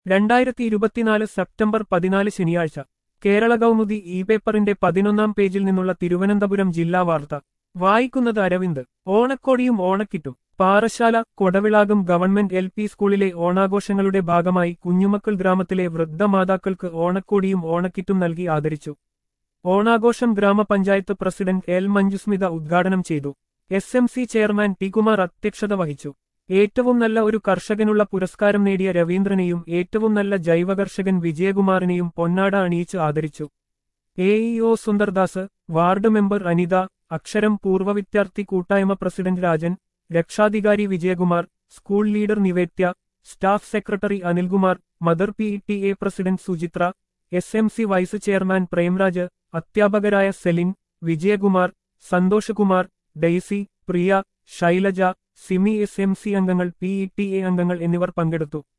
രണ്ടായിരത്തി ഇരുപത്തിനാല് സെപ്റ്റംബർ പതിനാല് ശനിയാഴ്ച കേരള കൗമുദി ഇ പേപ്പറിന്റെ പതിനൊന്നാം പേജിൽ നിന്നുള്ള തിരുവനന്തപുരം ജില്ലാ വാർത്ത വായിക്കുന്നത് അരവിന്ദ് ഓണക്കോടിയും ഓണക്കിറ്റും Parassala Kodavilakam government L P സ്കൂളിലെ ഓണാഘോഷങ്ങളുടെ ഭാഗമായി കുഞ്ഞുമക്കൾ ഗ്രാമത്തിലെ വൃദ്ധമാതാക്കൾക്ക് ഓണക്കോടിയും ഓണക്കിറ്റും നൽകി ആദരിച്ചു ഓണാഘോഷം ഗ്രാമപഞ്ചായത്ത് പ്രസിഡന്റ് എൽ മഞ്ജുസ്മിത ഉദ്ഘാടനം ചെയ്തു S M C chairman T Kumar അധ്യക്ഷത വഹിച്ചു ഏറ്റവും നല്ല ഒരു കർഷകനുള്ള പുരസ്കാരം നേടിയ രവീന്ദ്രനെയും ഏറ്റവും നല്ല ജൈവ കർഷകൻ വിജയകുമാറിനെയും പൊന്നാട അണിയിച്ച് ആദരിച്ചു A E O Sundardas ward member Anitha അക്ഷരം പൂർവ്വ വിദ്യാർത്ഥി കൂട്ടായ്മ പ്രസിഡന്റ് രാജൻ രക്ഷാധികാരി Vijayakumar school leader Nivethya staff secretary Anilkumar mother P T A president Suchithra S M C vice chairman Premraj അധ്യാപകരായ Selin Vijayakumar Santhoshkumar Daisy Priya Shailaja Simi S M C അംഗങ്ങൾ പി ഇ ടി എ അംഗങ്ങൾ എന്നിവർ പങ്കെടുത്തു